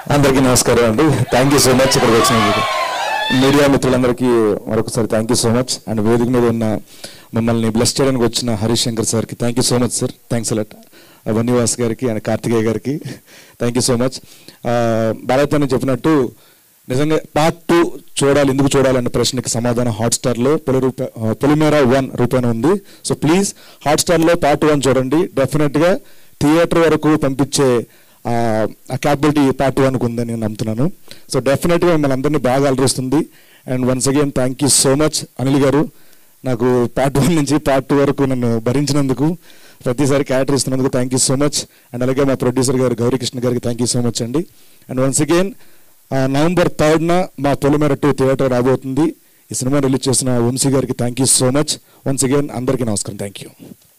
అందరికీ నమస్కారం అండి థ్యాంక్ యూ సో మచ్ ఇక్కడికి వచ్చినందుకు మీడియా మిత్రులందరికీ మరొకసారి thank you so much and వేదిక మీద ఉన్న మమ్మల్ని బ్లెస్ చేయడానికి వచ్చిన హరీష్ శంకర్ సార్కి thank you so much sir thanks a lot Bunny Vas గారికి అండ్ కార్తికేయ గారికి thank you so much Bharat అని చెప్పినట్టు నిజంగా పార్ట్ టూ చూడాలి ఎందుకు చూడాలన్న ప్రశ్నకి సమాధానం హాట్స్టార్లో పొలి రూప పొలిమేరా వన్ రూపాయన ఉంది సో ప్లీజ్ హాట్స్టార్లో పార్ట్ వన్ చూడండి డెఫినెట్గా థియేటర్ వరకు పంపించే ఆ క్యాపబిలిటీ పార్ట్ వన్కి ఉందని నేను నమ్ముతున్నాను సో డెఫినెట్గా మిమ్మల్ని అందరినీ బాగా అలరిస్తుంది and once again thank you so much Anil గారు నాకు పార్ట్ వన్ నుంచి పార్ట్ టూ వరకు నన్ను భరించినందుకు ప్రతిసారి క్యారెక్టర్ ఇస్తున్నందుకు thank you so much and అలాగే మా ప్రొడ్యూసర్ గారు గౌరీకృష్ణ గారికి థ్యాంక్ యూ సో మచ్ అండి అండ్ వన్స్ అగైన్ నవంబర్ థర్డ్న మా పొలిమేర టూ థియేటర్ రాబోతుంది ఈ సినిమా రిలీజ్ చేసిన వంశీ గారికి thank you so much once again అందరికీ నమస్కారం థ్యాంక్ యూ